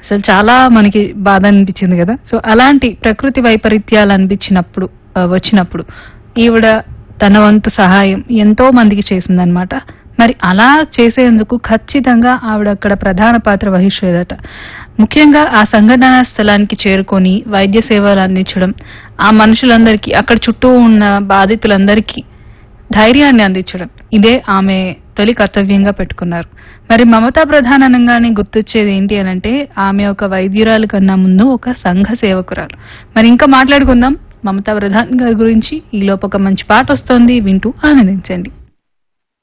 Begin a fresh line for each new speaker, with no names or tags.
అసలు చాలా మనకి బాధ అనిపించింది కదా సో అలాంటి ప్రకృతి వైపరీత్యాలు అనిపించినప్పుడు ఆ, వచ్చినప్పుడు ఈవిడ తన వంతు సహాయం ఎంతో మందికి చేసిందనమాట మరి అలా చేసేందుకు ఖచ్చితంగా ఆవిడ అక్కడ ప్రధాన పాత్ర వహించేదట ముఖ్యంగా ఆ సంఘటనా స్థలానికి చేరుకొని వైద్య సేవలు అందించడం ఆ మనుషులందరికీ అక్కడ చుట్టూ ఉన్న బాధితులందరికీ ధైర్యాన్ని అందించడం ఇదే ఆమె తొలి కర్తవ్యంగా పెట్టుకున్నారు మరి మమతా ప్రధానంగానే గుర్తొచ్చేది ఏంటి అని అంటే ఆమె ఒక వైద్యురాలు కన్నా ముందు ఒక సంఘ సేవకురాలు మరి ఇంకా మాట్లాడుకుందాం మమతా ప్రధాన్ గారి గురించి ఈ లోపు ఒక మంచి పాట వస్తోంది వింటూ ఆనందించండి